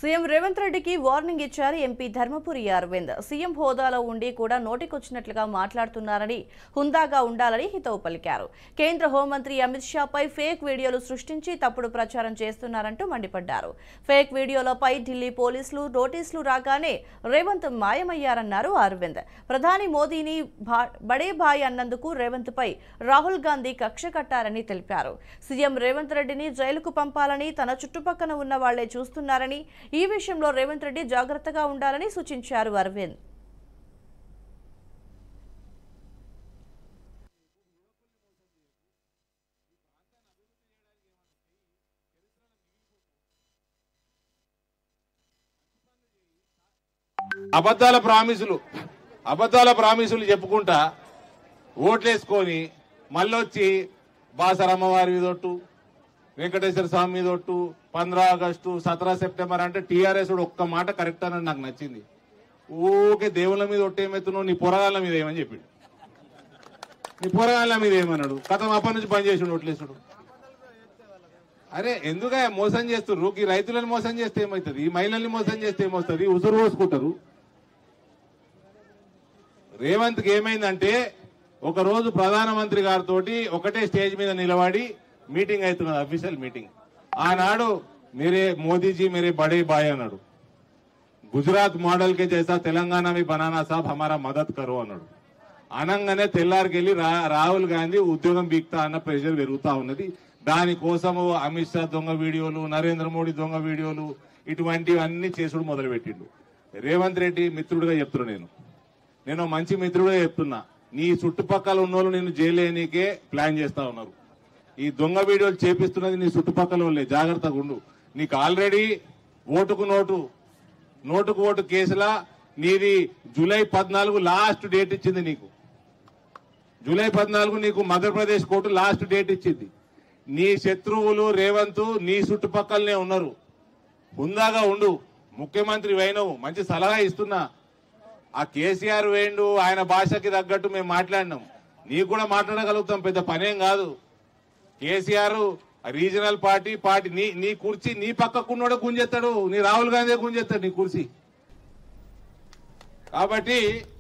CM Revanth రెడ్డికి warning ఇచ్చారు MP Dharmapuri Arvind CM హోదాలో ఉండి కూడా నోటికొచ్చినట్లుగా మాట్లాడుతున్నారని హుందాగా ఉండాలని హితవు పలికారు కేంద్ర హోంమంత్రి అమిత్ షాపై ఫేక్ వీడియోలు సృష్టించి తప్పుడు ప్రచారం చేస్తున్నారంటూ మండిపడ్డారు ఫేక్ వీడియోలపై ఢిల్లీ పోలీసులు నోటీసులు రాగానే రేవంత్ మాయమయ్యారన్నారు అరవింద్ ప్రధాని మోదీని భా- బడే భాయ్ అన్నందుకు రేవంత్ పై రాహుల్ గాంధీ కక్ష కట్టారని తెలిపారు సీఎం రేవంత్ రెడ్డిని జైలుకు పంపాలని తన చుట్టుపక్కన ఉన్న వాళ్లే చూస్తున్నారని ఈ విషయంలో రేవంత్ రెడ్డి జాగ్రత్తగా ఉండాలని సూచించారు అరవింద్ అబద్ధాల ప్రామిసులు అబద్ధాల ప్రామిసులు చెప్పుకుంటా ఓట్లేసుకొని మళ్ళొచ్చి బాసరమ్మ వారి మీద ఒట్టు వెంకటేశ్వర స్వామి మీద ఒట్టు పంద్రా ఆగస్టు సతరా సెప్టెంబర్ అంటే టీఆర్ఎస్ ఒక్క మాట కరెక్ట్ అని నాకు నచ్చింది ఊకే దేవుళ్ళ మీద ఒట్టేమెత్తున్నావు నీ పొరగాళ్ళ మీద ఏమని చెప్పిండు నీ పొరగాళ్ళ మీద ఏమన్నాడు కథం అప్పటి నుంచి పని చేసిండు ఒట్లేసుడు అరే ఎందుక మోసం చేస్తుర్రు ఈ రైతులను మోసం చేస్తే ఏమవుతుంది ఈ మహిళల్ని మోసం చేస్తే ఏమవుతుంది ఉసురు పోసుకుంటారు రేవంత్ కి ఏమైందంటే ఒక రోజు ప్రధానమంత్రి గారితో ఒకటే స్టేజ్ మీద నిలబడి మీటింగ్ అవుతున్నది అఫీషియల్ మీటింగ్ ఆనాడు మీరే మోదీజీ మీరే బడే బాయ్ అన్నాడు గుజరాత్ మోడల్ కే చేసా తెలంగాణ మీ బనానా సాబ్ హమారా మదత్ కరు అన్నాడు అనంగానే తెల్లారికెళ్ళి రా- రాహుల్ గాంధీ ఉద్యోగం బీక్తా అన్న ప్రెషర్ పెరుగుతా ఉన్నది దానికోసము అమిత్ షా దొంగ వీడియోలు నరేంద్ర మోడీ దొంగ వీడియోలు ఇటువంటివన్నీ చేసుడు మొదలుపెట్టిండు రేవంత్ రెడ్డి మిత్రుడిగా చెప్తున్నా నేను నేను మంచి మిత్రుడే చెప్తున్నా నీ చుట్టుపక్కల ఉన్నోళ్ళు నేను జైలేనికే ప్లాన్ చేస్తా ఉన్నారు ఈ దొంగ వీడియోలు చేపిస్తున్నది నీ చుట్టుపక్కల వాళ్ళే జాగ్రత్తగా ఉండు నీకు ఆల్రెడీ ఓటుకు నోటు నోటుకు ఓటు కేసులా నీది జూలై పద్నాలుగు లాస్ట్ డేట్ ఇచ్చింది నీకు జూలై పద్నాలుగు నీకు మధ్యప్రదేశ్ కోర్టు లాస్ట్ డేట్ ఇచ్చింది నీ శత్రువులు రేవంత్ నీ చుట్టుపక్కలనే ఉన్నారు హుందాగా ఉండు ముఖ్యమంత్రి వైనవు మంచి సలహా ఇస్తున్నా ఆ కేసీఆర్ వేయండు ఆయన భాషకి తగ్గట్టు మేము మాట్లాడినాం నీకు కూడా మాట్లాడగలుగుతాం పెద్ద పనేం కాదు కేసీఆర్ రీజనల్ పార్టీ పార్టీ నీ నీ కుర్చీ నీ పక్కకున్నోడే గుంజెత్తాడు నీ రాహుల్ గాంధీ గుంజెత్తాడు నీ కుర్చీ కాబట్టి